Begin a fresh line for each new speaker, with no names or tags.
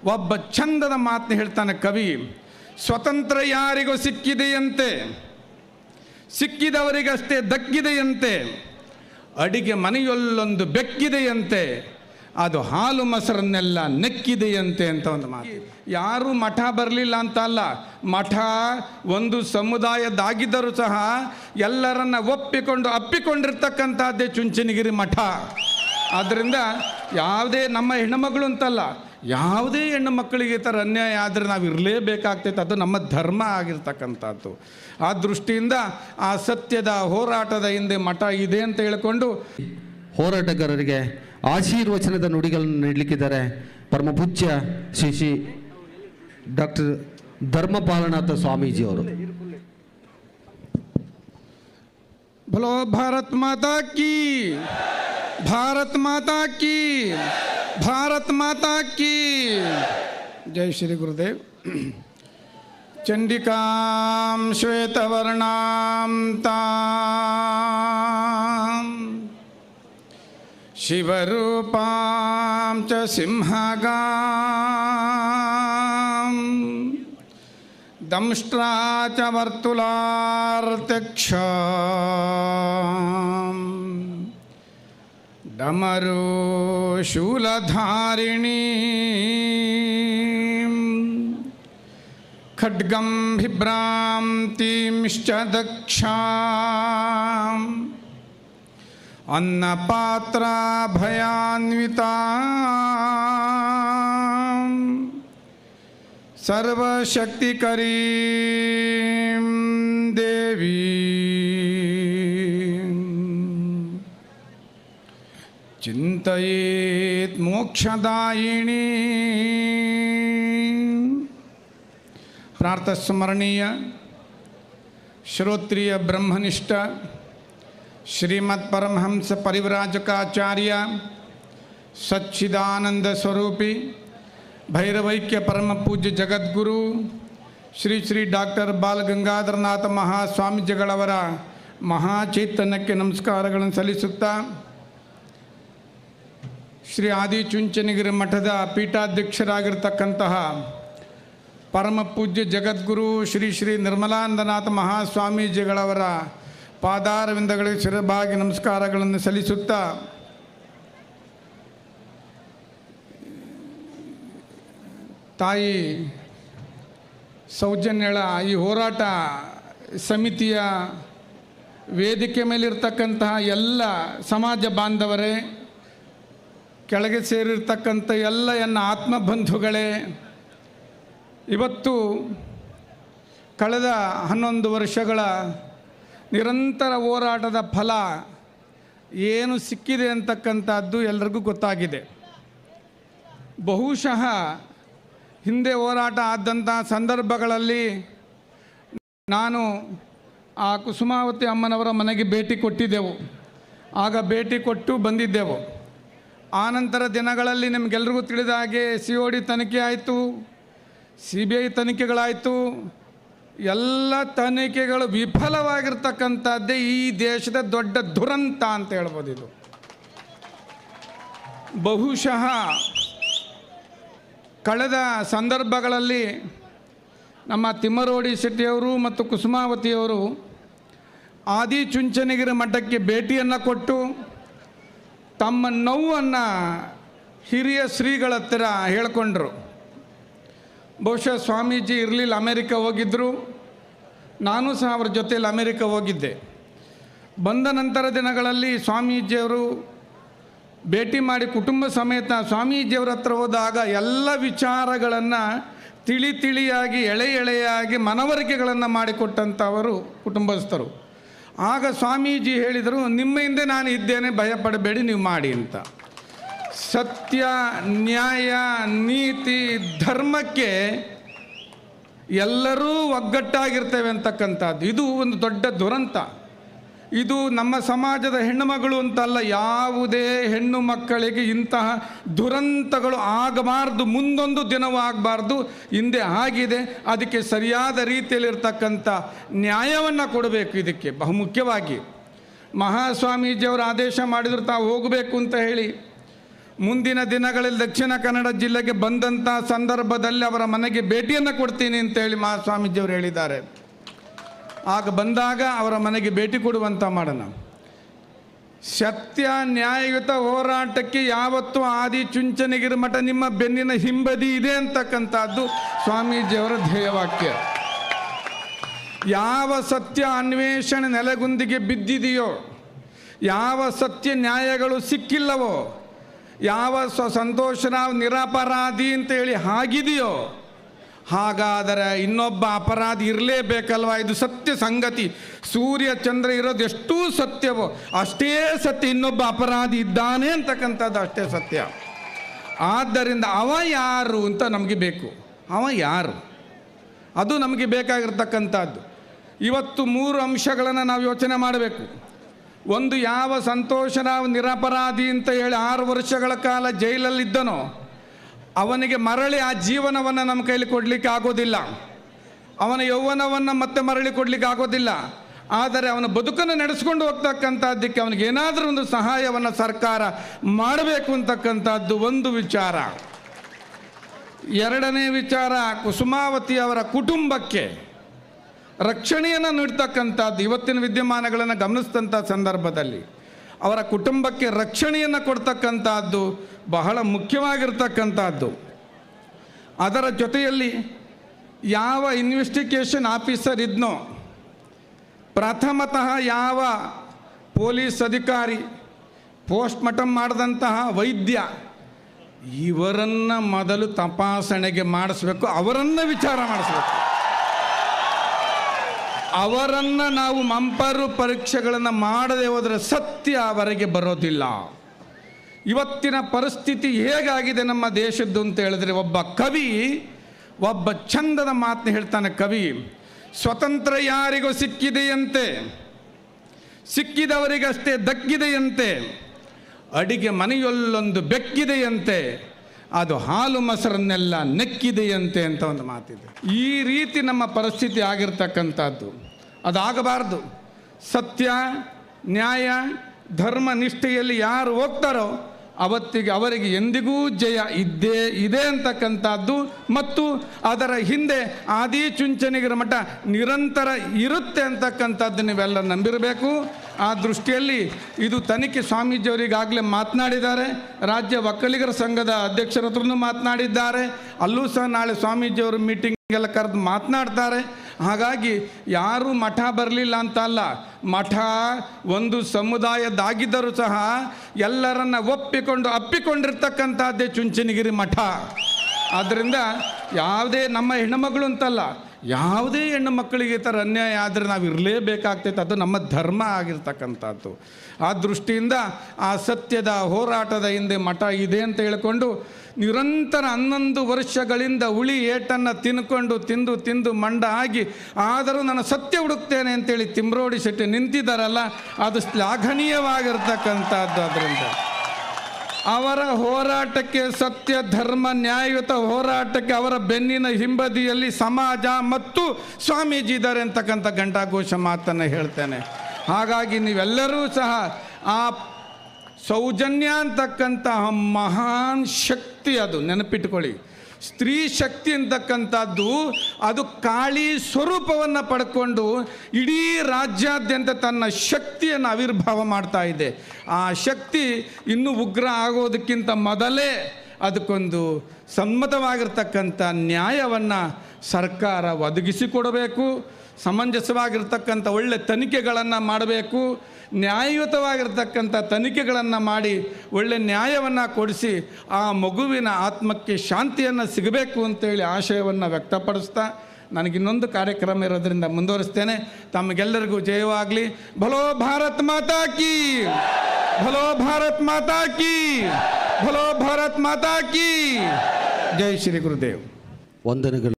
ಒಬ್ಬ ಚಂದದ ಮಾತನ್ನ ಹೇಳ್ತಾನೆ ಕವಿ ಸ್ವತಂತ್ರ ಯಾರಿಗೂ ಸಿಕ್ಕಿದೆಯಂತೆ ಸಿಕ್ಕಿದವರಿಗಷ್ಟೇ ದಕ್ಕಿದೆಯಂತೆ ಅಡಿಗೆ ಮನೆಯಲ್ಲೊಂದು ಬೆಕ್ಕಿದೆಯಂತೆ ಅದು ಹಾಲು ಮೊಸರನ್ನೆಲ್ಲ ನೆಕ್ಕಿದೆಯಂತೆ ಅಂತ ಒಂದು ಮಾತು ಯಾರೂ ಮಠ ಬರಲಿಲ್ಲ ಅಂತ ಅಲ್ಲ ಮಠ ಒಂದು ಸಮುದಾಯದಾಗಿದ್ದರೂ ಸಹ ಎಲ್ಲರನ್ನ ಒಪ್ಪಿಕೊಂಡು ಅಪ್ಪಿಕೊಂಡಿರ್ತಕ್ಕಂಥದ್ದೇ ಚುಂಚನಗಿರಿ ಮಠ ಆದ್ದರಿಂದ ಯಾವುದೇ ನಮ್ಮ ಹೆಣ್ಣುಮಗಳು ಅಂತಲ್ಲ ಯಾವುದೇ ಹೆಣ್ಣು ಮಕ್ಕಳಿಗೆ ಈ ಥರ ಅನ್ಯಾಯ ಆದರೆ ನಾವು ಇರಲೇಬೇಕಾಗ್ತೈತೆ ಅದು ನಮ್ಮ ಧರ್ಮ ಆಗಿರ್ತಕ್ಕಂಥದ್ದು ಆ ದೃಷ್ಟಿಯಿಂದ ಆ ಸತ್ಯದ ಹೋರಾಟದ ಹಿಂದೆ ಮಠ ಇದೆ ಅಂತ ಹೇಳಿಕೊಂಡು
ಹೋರಾಟಗಾರರಿಗೆ ಆಶೀರ್ವಚನದ ನುಡಿಗಳನ್ನು ನೀಡಲಿಕ್ಕಿದ್ದಾರೆ ಪರಮ ಪೂಜ್ಯ ಶ್ರೀ ಶ್ರೀ ಡಾಕ್ಟರ್ ಧರ್ಮಪಾಲನಾಥ ಸ್ವಾಮೀಜಿಯವರು
बोलो भारत माता की भारत माता की भारत माता की जय श्री गुरुदेव चंडिकां श्वेतवर्णां तां शिवरूपां च सिंहगाम् दंष्ट्रा च वर्तुलार्त्यक्ष डमरू शूलधारिणी खड्गं बिभ्रान्तिंश्च दक्षा अन्नपात्राभयान्विता सर्वशक्तिकरीं देवी चिन्तयेत् मोक्षदायिनी ಪ್ರಾರ್ಥಸ್ಮರಣೀಯ ಶ್ರೋತ್ರಿಯ ಬ್ರಹ್ಮನಿಷ್ಠ ಶ್ರೀಮತ್ ಪರಮಹಂಸ ಪರಿವ್ರಾಜಕಾಚಾರ್ಯ ಸಚ್ಚಿದಾನಂದ ಸ್ವರೂಪಿ ಭೈರವೈಕ್ಯ ಪರಮ ಪೂಜ್ಯ ಜಗದ್ಗುರು ಶ್ರೀ ಶ್ರೀ ಡಾಕ್ಟರ್ ಬಾಲಗಂಗಾಧರನಾಥ ಮಹಾಸ್ವಾಮೀಜಿಗಳವರ ಮಹಾಚೈತನ್ಯಕ್ಕೆ ನಮಸ್ಕಾರಗಳನ್ನು ಸಲ್ಲಿಸುತ್ತಾ ಶ್ರೀ ಆದಿಚುಂಚನಗಿರಿ ಮಠದ ಪೀಠಾಧ್ಯಕ್ಷರಾಗಿರ್ತಕ್ಕಂತಹ ಪರಮ ಪೂಜ್ಯ ಜಗದ್ಗುರು ಶ್ರೀ ಶ್ರೀ ನಿರ್ಮಲಾನಂದನಾಥ ಮಹಾಸ್ವಾಮೀಜಿಗಳವರ ಪಾದಾರವಿಂದಗಳಿಗೆ ಶಿರಬಾಗಿ ನಮಸ್ಕಾರಗಳನ್ನು ಸಲ್ಲಿಸುತ್ತಾ ತಾಯಿ ಸೌಜನ್ಯಳ ಈ ಹೋರಾಟ ಸಮಿತಿಯ ವೇದಿಕೆ ಮೇಲಿರ್ತಕ್ಕಂತಹ ಎಲ್ಲ ಸಮಾಜ ಬಾಂಧವರೇ ಕೆಳಗೆ ಸೇರಿರ್ತಕ್ಕಂಥ ಎಲ್ಲ ಎನ್ನ ಆತ್ಮಬಂಧುಗಳೇ ಇವತ್ತು ಕಳೆದ ಹನ್ನೊಂದು ವರ್ಷಗಳ ನಿರಂತರ ಹೋರಾಟದ ಫಲ ಏನು ಸಿಕ್ಕಿದೆ ಅಂತಕ್ಕಂಥದ್ದು ಎಲ್ರಿಗೂ ಗೊತ್ತಾಗಿದೆ ಬಹುಶಃ ಹಿಂದೆ ಹೋರಾಟ ಆದಂಥ ಸಂದರ್ಭಗಳಲ್ಲಿ ನಾನು ಆ ಕುಸುಮಾವತಿ ಅಮ್ಮನವರ ಮನೆಗೆ ಭೇಟಿ ಕೊಟ್ಟಿದ್ದೆವು ಆಗ ಭೇಟಿ ಕೊಟ್ಟು ಬಂದಿದ್ದೆವು ಆನಂತರ ದಿನಗಳಲ್ಲಿ ನಿಮಗೆಲ್ರಿಗೂ ತಿಳಿದ ಹಾಗೆ ಸಿ ಒ ಡಿ ತನಿಖೆ ಆಯಿತು ಸಿ ಬಿ ಐ ತನಿಖೆಗಳಾಯಿತು ಎಲ್ಲ ತನಿಖೆಗಳು ವಿಫಲವಾಗಿರ್ತಕ್ಕಂಥದ್ದೇ ಈ ದೇಶದ ದೊಡ್ಡ ದುರಂತ ಅಂತ ಹೇಳ್ಬೋದು ಇದು ಬಹುಶಃ ಕಳೆದ ಸಂದರ್ಭಗಳಲ್ಲಿ ನಮ್ಮ ತಿಮ್ಮರೋಡಿ ಶೆಟ್ಟಿಯವರು ಮತ್ತು ಕುಸುಮಾವತಿಯವರು ಆದಿಚುಂಚನಗಿರಿ ಮಠಕ್ಕೆ ಭೇಟಿಯನ್ನು ಕೊಟ್ಟು ತಮ್ಮ ನೋವನ್ನು ಹಿರಿಯ ಶ್ರೀಗಳ ಹತ್ತಿರ ಹೇಳ್ಕೊಂಡ್ರು ಬಹುಶಃ ಸ್ವಾಮೀಜಿ ಇರಲಿಲ್ಲ ಅಮೇರಿಕ ಹೋಗಿದ್ದರು ನಾನು ಸಹ ಅವ್ರ ಜೊತೆಯಲ್ಲಿ ಅಮೇರಿಕ ಹೋಗಿದ್ದೆ ಬಂದ ನಂತರ ದಿನಗಳಲ್ಲಿ ಸ್ವಾಮೀಜಿಯವರು ಭೇಟಿ ಮಾಡಿ ಕುಟುಂಬ ಸಮೇತ ಸ್ವಾಮೀಜಿಯವರ ಹತ್ರ ಹೋದಾಗ ಎಲ್ಲ ವಿಚಾರಗಳನ್ನು ತಿಳಿ ತಿಳಿಯಾಗಿ ಎಳೆ ಎಳೆಯಾಗಿ ಮನವರಿಕೆಗಳನ್ನು ಮಾಡಿಕೊಟ್ಟಂಥವರು ಕುಟುಂಬಸ್ಥರು ಆಗ ಸ್ವಾಮೀಜಿ ಹೇಳಿದರು ನಿಮ್ಮ ಹಿಂದೆ ನಾನು ಇದ್ದೇನೆ ಭಯಪಡಬೇಡಿ ನೀವು ಮಾಡಿ ಅಂತ ಸತ್ಯ ನ್ಯಾಯ ನೀತಿ ಧರ್ಮಕ್ಕೆ ಎಲ್ಲರೂ ಒಗ್ಗಟ್ಟಾಗಿರ್ತೇವೆ ಅಂತಕ್ಕಂಥದ್ದು ಇದು ಒಂದು ದೊಡ್ಡ ದುರಂತ ಇದು ನಮ್ಮ ಸಮಾಜದ ಹೆಣ್ಣುಮಗಳು ಅಂತಲ್ಲ ಯಾವುದೇ ಹೆಣ್ಣು ಮಕ್ಕಳಿಗೆ ಇಂತಹ ದುರಂತಗಳು ಆಗಬಾರ್ದು ಮುಂದೊಂದು ದಿನವೂ ಆಗಬಾರ್ದು ಹಿಂದೆ ಆಗಿದೆ ಅದಕ್ಕೆ ಸರಿಯಾದ ರೀತಿಯಲ್ಲಿರ್ತಕ್ಕಂಥ ನ್ಯಾಯವನ್ನು ಕೊಡಬೇಕು ಇದಕ್ಕೆ ಬಹುಮುಖ್ಯವಾಗಿ ಮಹಾಸ್ವಾಮೀಜಿಯವರು ಆದೇಶ ಮಾಡಿದ್ರು ತಾವು ಹೋಗಬೇಕು ಅಂತ ಹೇಳಿ ಮುಂದಿನ ದಿನಗಳಲ್ಲಿ ದಕ್ಷಿಣ ಕನ್ನಡ ಜಿಲ್ಲೆಗೆ ಬಂದಂಥ ಸಂದರ್ಭದಲ್ಲಿ ಅವರ ಮನೆಗೆ ಭೇಟಿಯನ್ನು ಕೊಡ್ತೀನಿ ಅಂತೇಳಿ ಮಹಾಸ್ವಾಮೀಜಿಯವರು ಹೇಳಿದ್ದಾರೆ ಆಗ ಬಂದಾಗ ಅವರ ಮನೆಗೆ ಭೇಟಿ ಕೊಡುವಂತ ಮಾಡೋಣ ಸತ್ಯ ನ್ಯಾಯಯುತ ಹೋರಾಟಕ್ಕೆ ಯಾವತ್ತೂ ಆದಿ ಚುಂಚನಗಿರಿ ಮಠ ನಿಮ್ಮ ಬೆನ್ನಿನ ಹಿಂಬದಿ ಇದೆ ಅಂತಕ್ಕಂಥದ್ದು ಸ್ವಾಮೀಜಿಯವರ ಧ್ಯೇಯವಾಕ್ಯ ಯಾವ ಸತ್ಯ ಅನ್ವೇಷಣೆ ನೆಲೆಗುಂದಿಗೆ ಬಿದ್ದಿದೆಯೋ ಯಾವ ಸತ್ಯ ನ್ಯಾಯಗಳು ಸಿಕ್ಕಿಲ್ಲವೋ ಯಾವ ಸ ಸಂತೋಷರಾವ್ ನಿರಪರಾಧಿ ಅಂತ ಹೇಳಿ ಆಗಿದೆಯೋ ಹಾಗಾದರೆ ಇನ್ನೊಬ್ಬ ಅಪರಾಧಿ ಇರಲೇಬೇಕಲ್ವಾ ಇದು ಸತ್ಯ ಸಂಗತಿ ಸೂರ್ಯ ಚಂದ್ರ ಇರೋದು ಎಷ್ಟೂ ಸತ್ಯವೋ ಅಷ್ಟೇ ಸತ್ಯ ಇನ್ನೊಬ್ಬ ಅಪರಾಧಿ ಇದ್ದಾನೆ ಅಂತಕ್ಕಂಥದ್ದು ಅಷ್ಟೇ ಸತ್ಯ ಆದ್ದರಿಂದ ಅವ ಯಾರು ಅಂತ ನಮಗೆ ಬೇಕು ಅವ ಯಾರು ಅದು ನಮಗೆ ಬೇಕಾಗಿರ್ತಕ್ಕಂಥದ್ದು ಇವತ್ತು ಮೂರು ಅಂಶಗಳನ್ನು ನಾವು ಯೋಚನೆ ಮಾಡಬೇಕು ಒಂದು ಯಾವ ಸಂತೋಷರಾವ್ ನಿರಪರಾಧಿ ಅಂತ ಹೇಳಿ ಆರು ವರ್ಷಗಳ ಕಾಲ ಜೈಲಲ್ಲಿದ್ದನೋ ಅವನಿಗೆ ಮರಳಿ ಆ ಜೀವನವನ್ನು ನಮ್ಮ ಕೈಲಿ ಕೊಡಲಿಕ್ಕೆ ಆಗೋದಿಲ್ಲ ಅವನ ಯೌವನವನ್ನು ಮತ್ತೆ ಮರಳಿ ಕೊಡಲಿಕ್ಕೆ ಆಗೋದಿಲ್ಲ ಆದರೆ ಅವನ ಬದುಕನ್ನು ನಡೆಸ್ಕೊಂಡು ಹೋಗ್ತಕ್ಕಂಥದ್ದಕ್ಕೆ ಅವನಿಗೆ ಏನಾದರೂ ಒಂದು ಸಹಾಯವನ್ನು ಸರ್ಕಾರ ಮಾಡಬೇಕು ಅಂತಕ್ಕಂಥದ್ದು ಒಂದು ವಿಚಾರ ಎರಡನೇ ವಿಚಾರ ಕುಸುಮಾವತಿ ಅವರ ಕುಟುಂಬಕ್ಕೆ ರಕ್ಷಣೆಯನ್ನು ನೀಡ್ತಕ್ಕಂಥದ್ದು ಇವತ್ತಿನ ವಿದ್ಯಮಾನಗಳನ್ನು ಗಮನಿಸಿದಂಥ ಸಂದರ್ಭದಲ್ಲಿ ಅವರ ಕುಟುಂಬಕ್ಕೆ ರಕ್ಷಣೆಯನ್ನು ಕೊಡ್ತಕ್ಕಂಥದ್ದು ಬಹಳ ಮುಖ್ಯವಾಗಿರ್ತಕ್ಕಂಥದ್ದು ಅದರ ಜೊತೆಯಲ್ಲಿ ಯಾವ ಇನ್ವೆಸ್ಟಿಗೇಷನ್ ಆಫೀಸರ್ ಇದ್ನೋ ಪ್ರಥಮತಃ ಯಾವ ಪೊಲೀಸ್ ಅಧಿಕಾರಿ ಪೋಸ್ಟ್ ಮಾರ್ಟಮ್ ಮಾಡಿದಂತಹ ವೈದ್ಯ ಇವರನ್ನು ಮೊದಲು ತಪಾಸಣೆಗೆ ಮಾಡಿಸ್ಬೇಕು ಅವರನ್ನು ವಿಚಾರ ಮಾಡಿಸ್ಬೇಕು ಅವರನ್ನು ನಾವು ಮಂಪರು ಪರೀಕ್ಷೆಗಳನ್ನು ಮಾಡದೆ ಹೋದರೆ ಸತ್ಯ ಅವರಿಗೆ ಬರೋದಿಲ್ಲ ಇವತ್ತಿನ ಪರಿಸ್ಥಿತಿ ಹೇಗಾಗಿದೆ ನಮ್ಮ ದೇಶದ್ದು ಅಂತ ಹೇಳಿದ್ರೆ ಒಬ್ಬ ಕವಿ ಒಬ್ಬ ಚಂದದ ಮಾತನ್ನ ಹೇಳ್ತಾನೆ ಕವಿ ಸ್ವತಂತ್ರ ಯಾರಿಗೂ ಸಿಕ್ಕಿದೆಯಂತೆ ಸಿಕ್ಕಿದವರಿಗಷ್ಟೇ ದಕ್ಕಿದೆಯಂತೆ ಅಡಿಗೆ ಮನೆಯಲ್ಲೊಂದು ಬೆಕ್ಕಿದೆಯಂತೆ ಅದು ಹಾಲು ಮೊಸರನ್ನೆಲ್ಲ ನೆಕ್ಕಿದೆಯಂತೆ ಅಂತ ಒಂದು ಮಾತಿದೆ ಈ ರೀತಿ ನಮ್ಮ ಪರಿಸ್ಥಿತಿ ಆಗಿರ್ತಕ್ಕಂಥದ್ದು ಅದಾಗಬಾರ್ದು ಸತ್ಯ ನ್ಯಾಯ ಧರ್ಮ ನಿಷ್ಠೆಯಲ್ಲಿ ಯಾರು ಹೋಗ್ತಾರೋ ಅವತ್ತಿಗೆ ಅವರಿಗೆ ಎಂದಿಗೂ ಜಯ ಇದ್ದೇ ಇದೆ ಅಂತಕ್ಕಂಥದ್ದು ಮತ್ತು ಅದರ ಹಿಂದೆ ಆದಿ ಚುಂಚನಗಿರ ಮಠ ನಿರಂತರ ಇರುತ್ತೆ ಅಂತಕ್ಕಂಥದ್ದು ನೀವೆಲ್ಲ ನಂಬಿರಬೇಕು ಆ ದೃಷ್ಟಿಯಲ್ಲಿ ಇದು ತನಿಖೆ ಸ್ವಾಮೀಜಿಯವರಿಗಾಗಲೇ ಮಾತನಾಡಿದ್ದಾರೆ ರಾಜ್ಯ ಒಕ್ಕಲಿಗರ ಸಂಘದ ಅಧ್ಯಕ್ಷರ ಹತ್ರನೂ ಮಾತನಾಡಿದ್ದಾರೆ ಅಲ್ಲೂ ಸಹ ನಾಳೆ ಸ್ವಾಮೀಜಿಯವರು ಮೀಟಿಂಗ್ ಎಲ್ಲ ಕರೆದು ಮಾತನಾಡ್ತಾರೆ ಹಾಗಾಗಿ ಯಾರೂ ಮಠ ಬರಲಿಲ್ಲ ಅಂತ ಅಲ್ಲ ಮಠ ಒಂದು ಸಮುದಾಯದಾಗಿದ್ದರೂ ಸಹ ಎಲ್ಲರನ್ನ ಒಪ್ಪಿಕೊಂಡು ಅಪ್ಪಿಕೊಂಡಿರ್ತಕ್ಕಂಥದ್ದೇ ಚುಂಚನಗಿರಿ ಮಠ ಆದ್ದರಿಂದ ಯಾವುದೇ ನಮ್ಮ ಹೆಣ್ಣುಮಗಳು ಅಂತಲ್ಲ ಯಾವುದೇ ಹೆಣ್ಣು ಮಕ್ಕಳಿಗೆ ಈ ಥರ ಅನ್ಯಾಯ ಆದರೆ ನಾವು ಇರಲೇಬೇಕಾಗ್ತೈತೆ ಅದು ನಮ್ಮ ಧರ್ಮ ಆಗಿರ್ತಕ್ಕಂಥದ್ದು ಆ ದೃಷ್ಟಿಯಿಂದ ಆ ಸತ್ಯದ ಹೋರಾಟದ ಹಿಂದೆ ಮಠ ಇದೆ ಅಂತ ಹೇಳಿಕೊಂಡು ನಿರಂತರ ಹನ್ನೊಂದು ವರ್ಷಗಳಿಂದ ಹುಳಿ ಏಟನ್ನು ತಿನ್ಕೊಂಡು ತಿಂದು ತಿಂದು ಮಂಡ ಆಗಿ ಆದರೂ ನಾನು ಸತ್ಯ ಹುಡುಕ್ತೇನೆ ಅಂತೇಳಿ ತಿಮ್ರೋಡಿ ಶೆಟ್ಟಿ ನಿಂತಿದ್ದಾರಲ್ಲ ಅದು ಶ್ಲಾಘನೀಯವಾಗಿರ್ತಕ್ಕಂಥದ್ದು ಅದರಿಂದ ಅವರ ಹೋರಾಟಕ್ಕೆ ಸತ್ಯ ಧರ್ಮ ನ್ಯಾಯಯುತ ಹೋರಾಟಕ್ಕೆ ಅವರ ಬೆನ್ನಿನ ಹಿಂಬದಿಯಲ್ಲಿ ಸಮಾಜ ಮತ್ತು ಸ್ವಾಮೀಜಿ ಇದ್ದಾರೆ ಅಂತಕ್ಕಂಥ ಘಂಟಾಘೋಷ ಮಾತನ್ನು ಹೇಳ್ತೇನೆ ಹಾಗಾಗಿ ನೀವೆಲ್ಲರೂ ಸಹ ಆ ಸೌಜನ್ಯ ಅಂತಕ್ಕಂತಹ ಮಹಾನ್ ಶಕ್ತಿ ಅದು ನೆನಪಿಟ್ಕೊಳ್ಳಿ ಸ್ತ್ರೀ ಶಕ್ತಿ ಅಂತಕ್ಕಂಥದ್ದು ಅದು ಕಾಳಿ ಸ್ವರೂಪವನ್ನು ಪಡ್ಕೊಂಡು ಇಡೀ ರಾಜ್ಯಾದ್ಯಂತ ತನ್ನ ಶಕ್ತಿಯನ್ನು ಆವಿರ್ಭಾವ ಮಾಡ್ತಾ ಇದೆ ಆ ಶಕ್ತಿ ಇನ್ನೂ ಉಗ್ರ ಆಗೋದಕ್ಕಿಂತ ಮೊದಲೇ ಅದಕ್ಕೊಂದು ಸಮ್ಮತವಾಗಿರ್ತಕ್ಕಂಥ ನ್ಯಾಯವನ್ನು ಸರ್ಕಾರ ಒದಗಿಸಿಕೊಡಬೇಕು ಸಮಂಜಸವಾಗಿರ್ತಕ್ಕಂಥ ಒಳ್ಳೆ ತನಿಖೆಗಳನ್ನು ಮಾಡಬೇಕು ನ್ಯಾಯಯುತವಾಗಿರ್ತಕ್ಕಂಥ ತನಿಖೆಗಳನ್ನು ಮಾಡಿ ಒಳ್ಳೆ ನ್ಯಾಯವನ್ನು ಕೊಡಿಸಿ ಆ ಮಗುವಿನ ಆತ್ಮಕ್ಕೆ ಶಾಂತಿಯನ್ನು ಸಿಗಬೇಕು ಅಂತೇಳಿ ಆಶಯವನ್ನು ವ್ಯಕ್ತಪಡಿಸ್ತಾ ನನಗಿನ್ನೊಂದು ಕಾರ್ಯಕ್ರಮ ಇರೋದ್ರಿಂದ ಮುಂದುವರಿಸ್ತೇನೆ ತಮಗೆಲ್ಲರಿಗೂ ಜಯವಾಗಲಿ ಭಲೋ ಭಾರತ್ ಮಾತಾ ಕಿ ಭಲೋ ಭಾರತ್ ಮಾತಾ ಕಿ ಭಲೋ ಭಾರತ್ ಮಾತಾ ಕಿ ಜೈ ಶ್ರೀ ಗುರುದೇವ್
ವಂದನೆಗಳು